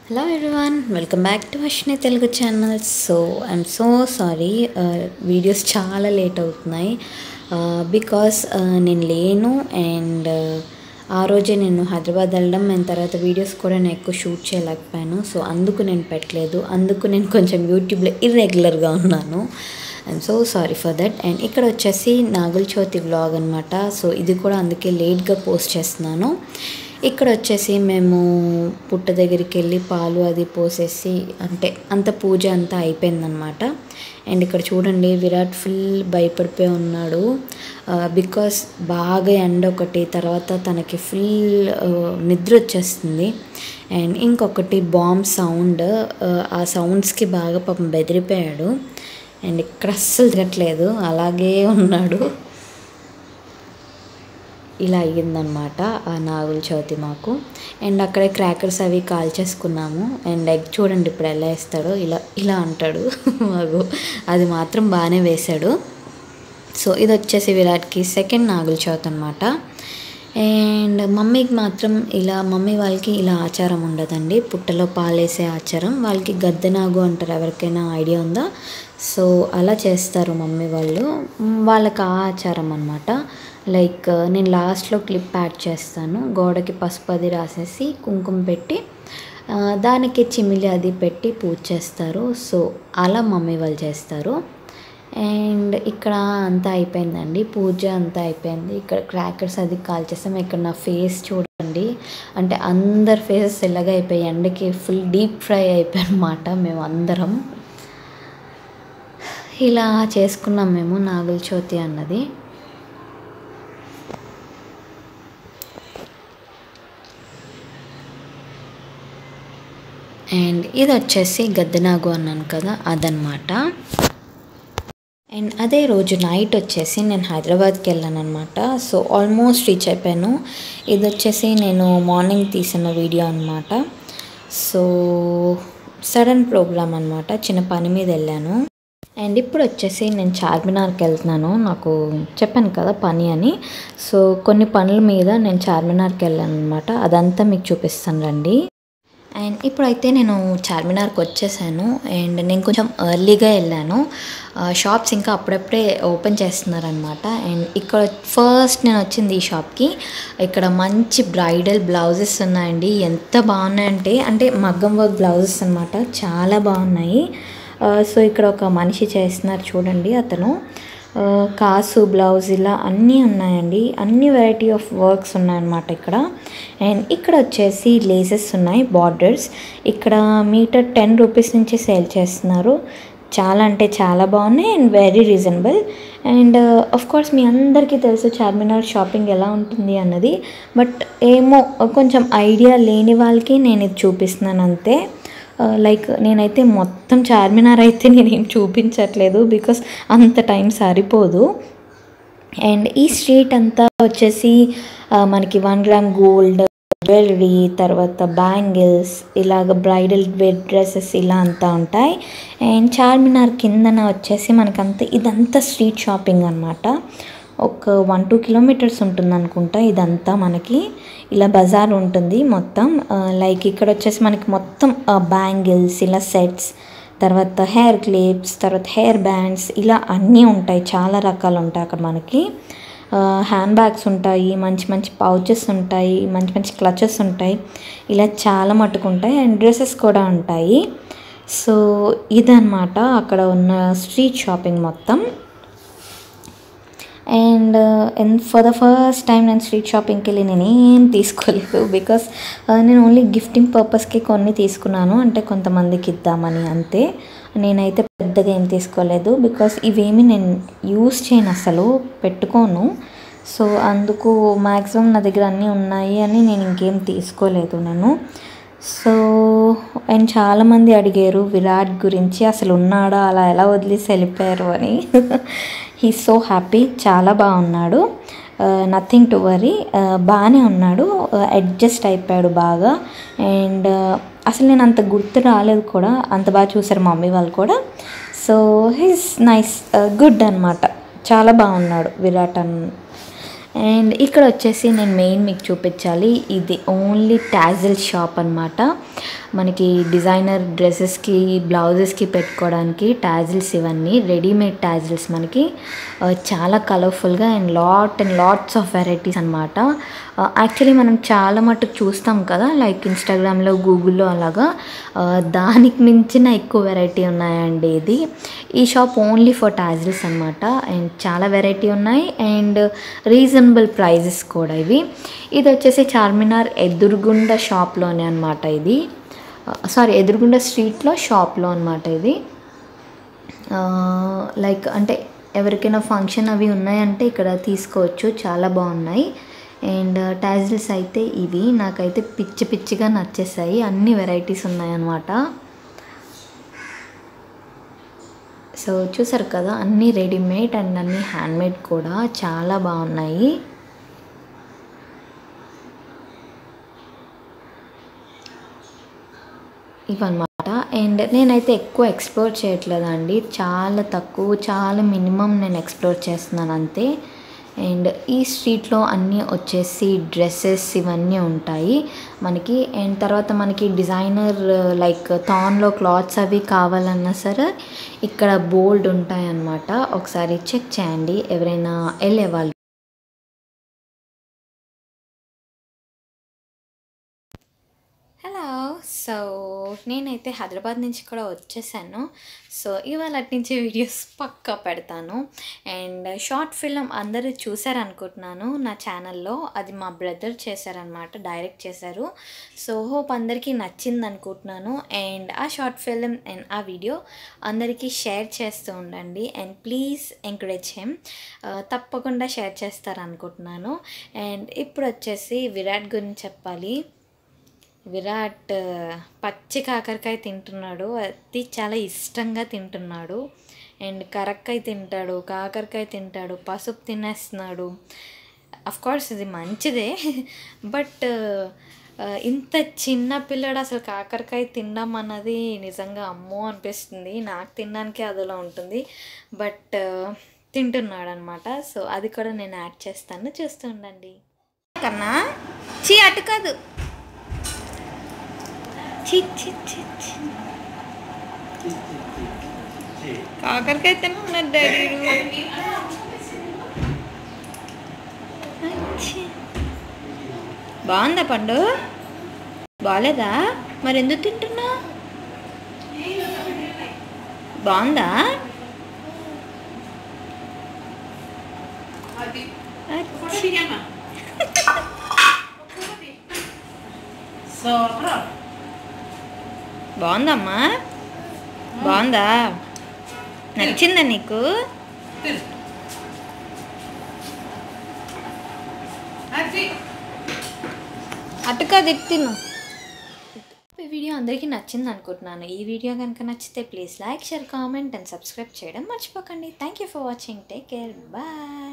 Hello everyone welcome back to Ashwini Telugu channel so I'm so sorry videos చాలా late అవుతున్నాయి because నేను లేను and ఆ రోజే నేను హైదరాబాద్ వెళ్ళడం అండ్ తర్వాత వీడియోస్ కూడా నేను ఎక్కువ షూట్ చేయలేకపోయాను సో అందుకు నేను పెట్టలేదు అందుకు నేను కొంచెం యూట్యూబ్లో ఇర్రెగ్యులర్గా ఉన్నాను I'm so sorry for that and ఇక్కడ వచ్చేసి నాగుల చవితి వ్లాగ్ అనమాట సో ఇది కూడా అందుకే లేట్గా పోస్ట్ చేస్తున్నాను ఇక్కడ వచ్చేసి మేము పుట్ట దగ్గరికి వెళ్ళి పాలు అది పోసేసి అంటే అంత పూజ అంతా అయిపోయిందనమాట అండ్ ఇక్కడ చూడండి విరాట్ ఫుల్ భయపడిపోయి ఉన్నాడు బికాస్ బాగా ఎండ ఒకటి తర్వాత తనకి ఫుల్ నిద్ర వచ్చేస్తుంది అండ్ ఇంకొకటి బాంబ్ సౌండ్ ఆ సౌండ్స్కి బాగా పాపం బెదిరిపోయాడు అండ్ ఇక్కడ అస్సలు తిరగట్లేదు అలాగే ఉన్నాడు ఇలా అయ్యిందనమాట ఆ నాగుల చవితి మాకు అండ్ అక్కడే క్రాకర్స్ అవి కాల్ చేసుకున్నాము అండ్ ఎగ్ చూడండి ఇప్పుడు ఎలా వేస్తాడో ఇలా ఇలా అంటాడు మాకు అది మాత్రం బాగానే వేశాడు సో ఇది వచ్చేసి విరాట్కి సెకండ్ నాగుల చవితి అనమాట అండ్ మమ్మీకి మాత్రం ఇలా మమ్మీ వాళ్ళకి ఇలా ఆచారం ఉండదండి పుట్టలో పాలేసే ఆచారం వాళ్ళకి గద్దెనాగు అంటారు ఎవరికైనా ఐడియా ఉందా సో అలా చేస్తారు మమ్మీ వాళ్ళు వాళ్ళకి ఆ ఆచారం అనమాట లైక్ నేను లాస్ట్లో క్లిప్ యాడ్ చేస్తాను గోడకి పసుపు అది రాసేసి కుంకుమ పెట్టి దానికి చిమిలి అది పెట్టి పూజ చేస్తారు సో అలా మమ్మీ వాళ్ళు చేస్తారు అండ్ ఇక్కడ అంతా అయిపోయిందండి పూజ అంతా అయిపోయింది ఇక్కడ క్రాకర్స్ అది కాల్ చేస్తాం ఇక్కడ నా ఫేస్ చూడండి అంటే అందరి ఫేసెస్ ఎలాగ అయిపోయి ఎండకి ఫుల్ డీప్ ఫ్రై అయిపోయి అనమాట మేము అందరం ఇలా చేసుకున్నాం మేము నాగుల చవితి అన్నది అండ్ ఇది వచ్చేసి గద్దెనాగు అన్నాను కదా అదనమాట అండ్ అదే రోజు నైట్ వచ్చేసి నేను హైదరాబాద్కి వెళ్ళాను అనమాట సో ఆల్మోస్ట్ రీచ్ అయిపోయాను ఇది వచ్చేసి నేను మార్నింగ్ తీసిన వీడియో అనమాట సో సడన్ ప్రోగ్రామ్ అనమాట చిన్న పని మీద వెళ్ళాను అండ్ ఇప్పుడు వచ్చేసి నేను చార్మినార్కి వెళ్తున్నాను నాకు చెప్పాను కదా పని అని సో కొన్ని పనుల మీద నేను చార్మినార్కి వెళ్ళాను అనమాట అదంతా మీకు చూపిస్తాను రండి అండ్ ఇప్పుడైతే నేను చార్మినార్కి వచ్చేసాను అండ్ నేను కొంచెం ఎర్లీగా వెళ్ళాను షాప్స్ ఇంకా అప్పుడప్పుడే ఓపెన్ చేస్తున్నారనమాట అండ్ ఇక్కడ ఫస్ట్ నేను వచ్చింది ఈ షాప్కి ఇక్కడ మంచి బ్రైడల్ బ్లౌజెస్ ఉన్నాయండి ఎంత బాగున్నాయంటే అంటే మగ్గం వర్క్ బ్లౌజెస్ అనమాట చాలా బాగున్నాయి సో ఇక్కడ ఒక మనిషి చేస్తున్నారు చూడండి అతను కాసు బ్లౌజ్ ఇలా అన్నీ ఉన్నాయండి అన్ని వెరైటీ ఆఫ్ వర్క్స్ ఉన్నాయన్నమాట ఇక్కడ అండ్ ఇక్కడ వచ్చేసి లేసెస్ ఉన్నాయి బార్డర్స్ ఇక్కడ మీటర్ టెన్ రూపీస్ నుంచి సేల్ చేస్తున్నారు చాలా అంటే చాలా బాగున్నాయి and very reasonable and of course మీ అందరికీ తెలుసు చార్మినార్ షాపింగ్ ఎలా ఉంటుంది అన్నది బట్ ఏమో కొంచెం ఐడియా లేని వాళ్ళకి నేను ఇది చూపిస్తున్నాను అంతే లైక్ నేనైతే మొత్తం చార్మినార్ అయితే నేనేం చూపించట్లేదు బికాస్ అంత టైం సరిపోదు అండ్ ఈ స్ట్రీట్ అంతా వచ్చేసి మనకి వన్ గ్రామ్ గోల్డ్ జ్యువెలరీ తర్వాత బ్యాంగిల్స్ ఇలాగ బ్రైడల్ వేర్ డ్రెస్సెస్ ఇలా అంతా ఉంటాయి అండ్ చార్మినార్ కిందన వచ్చేసి మనకంతా ఇదంతా స్ట్రీట్ షాపింగ్ అనమాట ఒక వన్ టూ కిలోమీటర్స్ ఉంటుంది అనుకుంటా ఇదంతా మనకి ఇలా బజార్ ఉంటుంది మొత్తం లైక్ ఇక్కడ వచ్చేసి మనకి మొత్తం బ్యాంగిల్స్ ఇలా సెట్స్ తర్వాత హెయిర్ క్లిప్స్ తర్వాత హెయిర్ బ్యాండ్స్ ఇలా అన్నీ ఉంటాయి చాలా రకాలు ఉంటాయి అక్కడ మనకి హ్యాండ్ బ్యాగ్స్ ఉంటాయి మంచి మంచి పౌచెస్ ఉంటాయి మంచి మంచి క్లచెస్ ఉంటాయి ఇలా చాలా మటుకు ఉంటాయి అండ్ డ్రెస్సెస్ కూడా ఉంటాయి సో ఇదనమాట అక్కడ ఉన్న స్ట్రీట్ షాపింగ్ మొత్తం and and for the first time నేను స్ట్రీట్ షాపింగ్కి వెళ్ళి నేను ఏం తీసుకోలేదు బికాస్ నేను ఓన్లీ గిఫ్టింగ్ పర్పస్కి కొన్ని తీసుకున్నాను అంటే కొంతమందికి ఇద్దామని అంతే నేనైతే పెద్దగా ఏం తీసుకోలేదు బికాస్ ఇవేమి నేను యూస్ చేయను అసలు పెట్టుకోను సో అందుకు మ్యాక్సిమం నా దగ్గర అన్నీ ఉన్నాయి అని నేను ఇంకేం తీసుకోలేదు నేను సో అండ్ చాలామంది అడిగారు విరాట్ గురించి అసలు ఉన్నాడా అలా ఎలా వదిలేసి వెళ్ళిపోయారు అని హీ సో హ్యాపీ చాలా బాగున్నాడు నథింగ్ టు వరీ బాగానే ఉన్నాడు అడ్జస్ట్ అయిపోయాడు బాగా అండ్ అసలు నేను అంత గుర్తు రాలేదు కూడా అంత బాగా చూసారు మమ్మీ వాళ్ళు కూడా సో హీస్ నైస్ గుడ్ అనమాట చాలా బాగున్నాడు విరాట్ అన్ అండ్ ఇక్కడ వచ్చేసి నేను మెయిన్ మీకు చూపించాలి ఇది ఓన్లీ టాజిల్ షాప్ అనమాట మనకి డిజైనర్ డ్రెస్సెస్కి బ్లౌజెస్కి పెట్టుకోవడానికి టాజిల్స్ ఇవన్నీ రెడీమేడ్ టాజిల్స్ మనకి ఆ, చాలా కలర్ఫుల్గా and lot and lots of varieties అనమాట యాక్చువల్లీ మనం చాలా మటుకు చూస్తాం కదా లైక్ ఇన్స్టాగ్రామ్లో గూగుల్లో అలాగా ఆ, దానికి మించిన ఎక్కువ వెరైటీ ఉన్నాయండి ఇది ఈ షాప్ ఓన్లీ ఫర్ టాజిల్స్ అనమాట అండ్ చాలా వెరైటీ ఉన్నాయి అండ్ రీజనబుల్ ప్రైజెస్ కూడా ఇవి ఇది వచ్చేసి చార్మినార్ ఎదురుగుండ షాప్లోనే అనమాట ఇది సారీ ఎదురుగుండ స్ట్రీట్లో షాప్లో అనమాట ఇది లైక్ అంటే ఎవరికైనా ఫంక్షన్ అవి ఉన్నాయంటే ఇక్కడ తీసుకోవచ్చు చాలా బాగున్నాయి అండ్ టాజిల్స్ అయితే ఇవి నాకైతే పిచ్చి పిచ్చిగా నచ్చేసాయి అన్ని వెరైటీస్ ఉన్నాయన్నమాట సో చూసారు కదా అన్నీ రెడీమేడ్ అండ్ అన్నీ హ్యాండ్మేడ్ కూడా చాలా బాగున్నాయి ఇవన్నమాట అండ్ నేనైతే ఎక్కువ ఎక్స్ప్లోర్ చేయట్లేదండి చాలా తక్కువ చాలా మినిమం నేను ఎక్స్ప్లోర్ చేస్తున్నాను అంతే అండ్ ఈ స్ట్రీట్లో అన్నీ వచ్చేసి డ్రెస్సెస్ ఇవన్నీ ఉంటాయి మనకి అండ్ తర్వాత మనకి డిజైనర్ లైక్ థాన్లో క్లాత్స్ అవి కావాలన్నా సరే ఇక్కడ బోల్డ్ ఉంటాయి అన్నమాట ఒకసారి చెక్ చేయండి ఎవరైనా వెళ్ళే వాళ్ళు హలో సో నేనైతే హైదరాబాద్ నుంచి కూడా వచ్చేసాను సో ఇవాళ నుంచి వీడియోస్ పక్కా పెడతాను అండ్ షార్ట్ ఫిల్మ్ అందరూ చూసారనుకుంటున్నాను నా ఛానల్లో అది మా బ్రదర్ చేశారనమాట డైరెక్ట్ చేశారు సో హోప్ అందరికీ నచ్చింది అనుకుంటున్నాను అండ్ ఆ షార్ట్ ఫిల్మ్ అండ్ ఆ వీడియో అందరికీ షేర్ చేస్తూ ఉండండి అండ్ ప్లీజ్ ఎంకరేజ్ హెమ్ తప్పకుండా షేర్ చేస్తారనుకుంటున్నాను అండ్ ఇప్పుడు వచ్చేసి విరాట్ గురించి చెప్పాలి విరాట్ పచ్చి కాకరకాయ తింటున్నాడు అది చాలా ఇష్టంగా తింటున్నాడు అండ్ కరక్కాయ తింటాడు కాకరకాయ తింటాడు పసుపు తినేస్తున్నాడు కోర్స్ ఇది మంచిదే బట్ ఇంత చిన్న పిల్లడు అసలు కాకరకాయ తినడం అన్నది నిజంగా అమ్మో అనిపిస్తుంది నాకు తినడానికి అదిలా ఉంటుంది బట్ తింటున్నాడు అనమాట సో అది కూడా నేను యాడ్ చేస్తాను చూస్తూ ఉండండి కన్నా చీ అటు కాదు చి చి చి చి కాకరకాయ తిన్నాడు డాడీ బాగుందా పండు బాగాలేదా మరి ఎందుకు తింటున్నా బాగుందా అచ్చి. బాగుందమ్మా బాగుందా నచ్చిందా నీకు అటుకా తిను ఈ వీడియో అందరికీ నచ్చింది అనుకుంటున్నాను ఈ వీడియో కనుక నచ్చితే please like share comment and subscribe చేయడం మర్చిపోకండి thank you for watching take care bye